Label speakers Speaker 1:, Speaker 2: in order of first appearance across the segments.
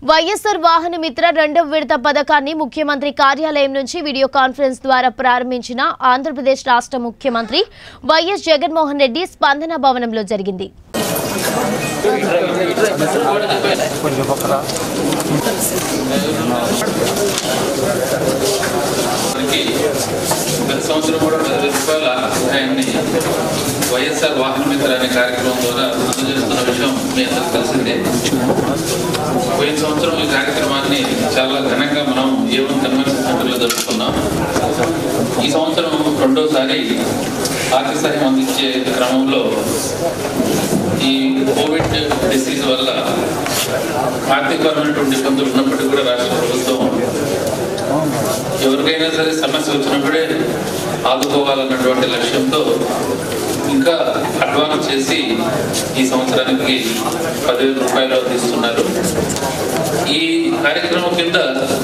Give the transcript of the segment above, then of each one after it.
Speaker 1: వైఎస్ఆర్ వాహన మిత్ర రెండవ విడత పథకాన్ని ముఖ్యమంత్రి కార్యాలయం నుంచి వీడియో కాన్ఫరెన్స్ ద్వారా ప్రారంభించిన ఆంధ్రప్రదేశ్ రాష్ట్ర ముఖ్యమంత్రి వైఎస్ జగన్మోహన్ రెడ్డి స్పందన భవనంలో జరిగింది
Speaker 2: మనకి గత సంవత్సరం కూడా పదివేల రూపాయల ఆర్థిక సహాయాన్ని వైఎస్ఆర్ వాహన మిత్ర అనే కార్యక్రమం ద్వారా అందజేస్తున్న విషయం మీ అందరికీ తెలిసిందే పోయిన సంవత్సరం ఈ కార్యక్రమాన్ని చాలా ఘనంగా మనం ఏవన్ కన్వెన్షన్ సెంటర్లో జరుపుకున్నాం ఈ సంవత్సరం రెండోసారి ఆర్థిక సహాయం అందించే క్రమంలో ఈ కోవిడ్ డిసీజ్ వల్ల ఆర్థికపరమైనటువంటి ఇబ్బందులు ఉన్నప్పటికీ కూడా రాష్ట్ర ప్రభుత్వం ఎవరికైనా సరే సమస్య వచ్చినప్పుడే ఆదుకోవాలన్నటువంటి లక్ష్యంతో ఇంకా అడ్వాన్స్ చేసి ఈ సంవత్సరానికి పదివేల రూపాయలు అందిస్తున్నారు ఈ కార్యక్రమం కింద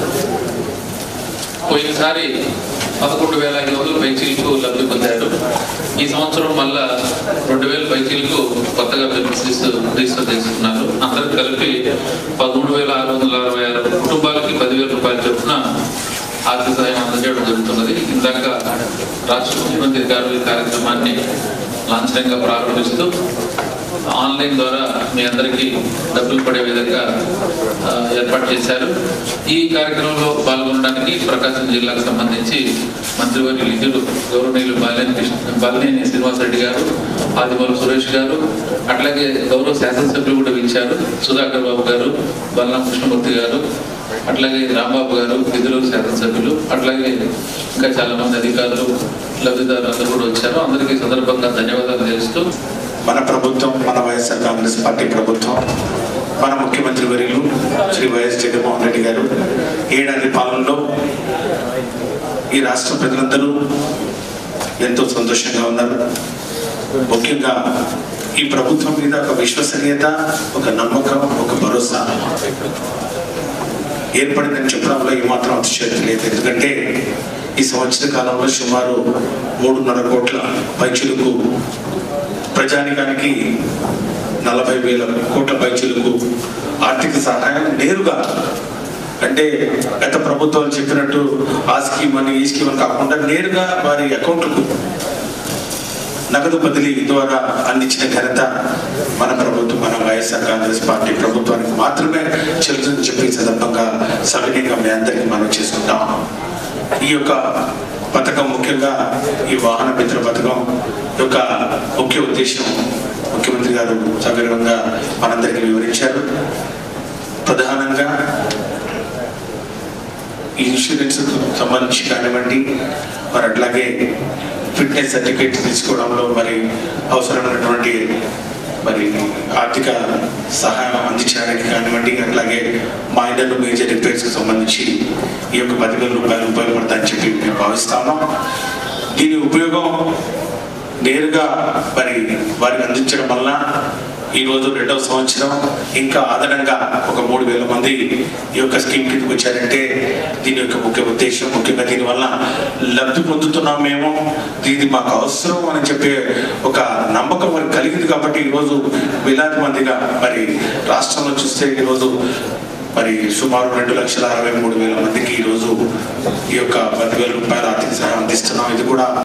Speaker 2: పోయినసారి పదకొండు వేల ఐదు వందల పైచీలకు లబ్ధి పొందారు ఈ సంవత్సరం మళ్ళా రెండు వేల పైచీలకు కొత్తగా బెనిఫిట్స్ రిజిస్టర్ చేసుకున్నారు అందరికి కలిపి పదమూడు వేల ఆరు వందల అరవై ఆరు కుటుంబాలకి పదివేల రూపాయలు చొప్పున ఆర్థిక సహాయం అందజేయడం జరుగుతున్నది ఇందాక రాష్ట్ర ముఖ్యమంత్రి గారు ఈ కార్యక్రమాన్ని లాంఛనంగా ప్రారంభిస్తూ ఆన్లైన్ ద్వారా మీ అందరికీ డబ్బులు పడే విధంగా ఆ, ఏర్పాటు చేశారు ఈ కార్యక్రమంలో పాల్గొనడానికి ప్రకాశం జిల్లాకు సంబంధించి మంత్రివర్యులు నిధులు గౌరవనీయులు బాలినేని కృష్ణ బాలినేని శ్రీనివాసరెడ్డి గారు ఆదిమూల సురేష్ గారు అట్లాగే గౌరవ శాసనసభ్యులు కూడా పిలిచారు సుధాకర్ బాబు గారు బల్లం కృష్ణమూర్తి గారు అట్లాగే రాంబాబు గారు విధులు శాసనసభ్యులు అట్లాగే ఇంకా చాలా మంది అధికారులు లబ్ధిదారులు అందరూ కూడా వచ్చారు అందరికీ ఈ సందర్భంగా ధన్యవాదాలు తెలుస్తూ
Speaker 3: మన ప్రభుత్వం మన వైఎస్ఆర్ కాంగ్రెస్ పార్టీ ప్రభుత్వం మన ముఖ్యమంత్రి వర్యులు శ్రీ వైఎస్ జగన్మోహన్ రెడ్డి గారు ఏడాది పాలనలో ఈ రాష్ట్ర ప్రజలందరూ ఎంతో సంతోషంగా ఉన్నారు ముఖ్యంగా ఈ ప్రభుత్వం మీద ఒక విశ్వసనీయత ఒక నమ్మకం ఒక భరోసా ఏర్పడిందని చెప్పడంలో ఏమాత్రం అతిశయోక్తి లేదు ఎందుకంటే ఈ సంవత్సర కాలంలో సుమారు మూడున్నర కోట్ల పైచులకు ప్రజానికానికి నలభై వేల కోట్ల పైచులకు ఆర్థిక సహాయం నేరుగా అంటే గత ప్రభుత్వాలు చెప్పినట్టు ఆ స్కీమ్ అని ఈ స్కీమ్ అని కాకుండా నేరుగా వారి అకౌంట్లకు నగదు బదిలీ ద్వారా అందించిన ఘనత మన ప్రభుత్వం మన వైఎస్ఆర్ కాంగ్రెస్ పార్టీ ప్రభుత్వానికి మాత్రమే చెల్లుతుందని చెప్పి ఈ సందర్భంగా సవినీయంగా మీ అందరికీ మనం చేసుకుంటాం ఈ యొక్క పథకం ముఖ్యంగా ఈ వాహన మిత్ర పథకం యొక్క ముఖ్య ఉద్దేశం ముఖ్యమంత్రి గారు సవివరంగా మనందరికీ వివరించారు ప్రధానంగా ఈ ఇన్సూరెన్స్ సంబంధించి కానివ్వండి మరి అట్లాగే ఫిట్నెస్ సర్టిఫికేట్ తీసుకోవడంలో మరి అవసరమైనటువంటి మరి ఆర్థిక సహాయం అందించడానికి కానివ్వండి అట్లాగే మైనర్ మేజర్ రిపేర్స్కి సంబంధించి ఈ యొక్క పదివేల రూపాయలు ఉపయోగపడతాయని చెప్పి మేము భావిస్తాము దీని ఉపయోగం నేరుగా మరి వారికి అందించడం వల్ల ఈ రోజు రెండవ సంవత్సరం ఇంకా అదనంగా ఒక మూడు వేల మంది ఈ యొక్క స్కీమ్ కిందకి వచ్చారంటే దీని యొక్క ముఖ్య ఉద్దేశం ముఖ్యంగా దీనివల్ల లబ్ధి పొందుతున్నాం మేము ఇది మాకు అవసరం అని చెప్పే ఒక నమ్మకం మరి కలిగింది కాబట్టి ఈరోజు వేలాది మందిగా మరి రాష్ట్రంలో చూస్తే ఈరోజు మరి సుమారు రెండు లక్షల అరవై మూడు వేల మందికి ఈరోజు ఈ యొక్క పదివేల రూపాయల ఆర్థిక సహాయం అందిస్తున్నాం ఇది కూడా